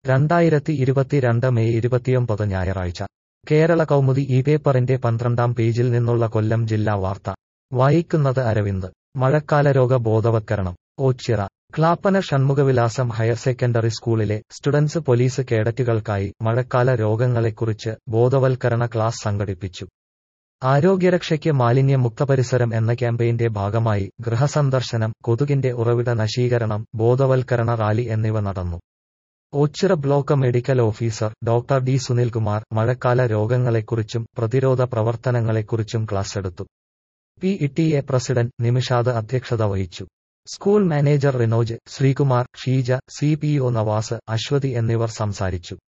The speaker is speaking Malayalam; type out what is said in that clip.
രണ്ടായിരത്തി ഇരുപത്തിരണ്ട് മെയ് ഇരുപത്തിയൊമ്പത് ഞായറാഴ്ച കേരള കൗമുദി ഈ പേപ്പറിന്റെ പന്ത്രണ്ടാം പേജിൽ നിന്നുള്ള കൊല്ലം ജില്ലാ വാർത്ത വായിക്കുന്നത് അരവിന്ദ് മഴക്കാല രോഗ ബോധവത്കരണം ഓച്ചിറ ക്ലാപ്പന ഷൺമുഖവിലാസം ഹയർ സെക്കൻഡറി സ്കൂളിലെ സ്റ്റുഡൻസ് പോലീസ് കേഡറ്റുകൾക്കായി മഴക്കാല രോഗങ്ങളെക്കുറിച്ച് ബോധവൽക്കരണ ക്ലാസ് സംഘടിപ്പിച്ചു ആരോഗ്യരക്ഷയ്ക്ക് മാലിന്യമുക്ത പരിസരം എന്ന ക്യാമ്പയിന്റെ ഭാഗമായി ഗൃഹസന്ദർശനം കൊതുകിന്റെ ഉറവിട നശീകരണം ബോധവൽക്കരണ റാലി എന്നിവ നടന്നു Oachira block medical officer doctor D Sunilkumar മഴക്കാല രോഗങ്ങളെക്കുറിച്ചും പ്രതിരോധ പ്രവർത്തനങ്ങളെക്കുറിച്ചും ക്ലാസ് എടുത്തു P E A president Nimishad അധ്യക്ഷത വഹിച്ചു school manager Rinoj Sreekumar Sheeja C P O Navas Aswathy എന്നിവർ സംസാരിച്ചു